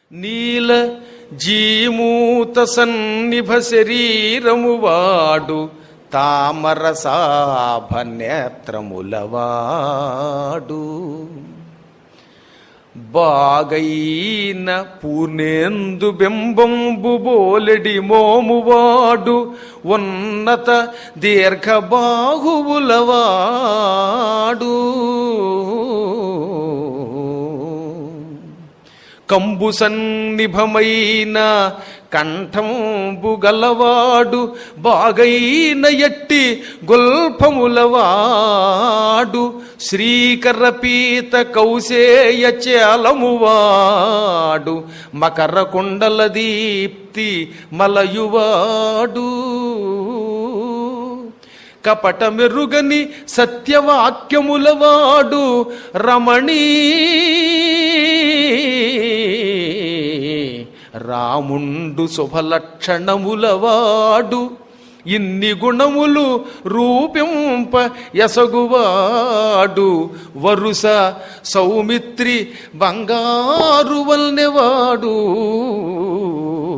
నీల జీమూత సన్నిభ శరీరము వాడు తామరసాభ నేత్రములవాడు బాగైన పూర్ణేందు బింబంబు బోలెడి మోమువాడు ఉన్నత దీర్ఘ బాహువులవాడు కంబు సన్నిభమైన కంఠంబు గలవాడు బాగైన ఎట్టి గొల్పములవాడు శ్రీకర పీత కౌసేయ చేలమువాడు మకర కుండల దీప్తి మలయువాడు కపట మెరుగని సత్యవాక్యములవాడు రమణీ రాముండు శుభలక్షణములవాడు ఇన్ని గుణములు రూపింప యసగువాడు వరుస సౌమిత్రి బంగారు వల్నెవాడు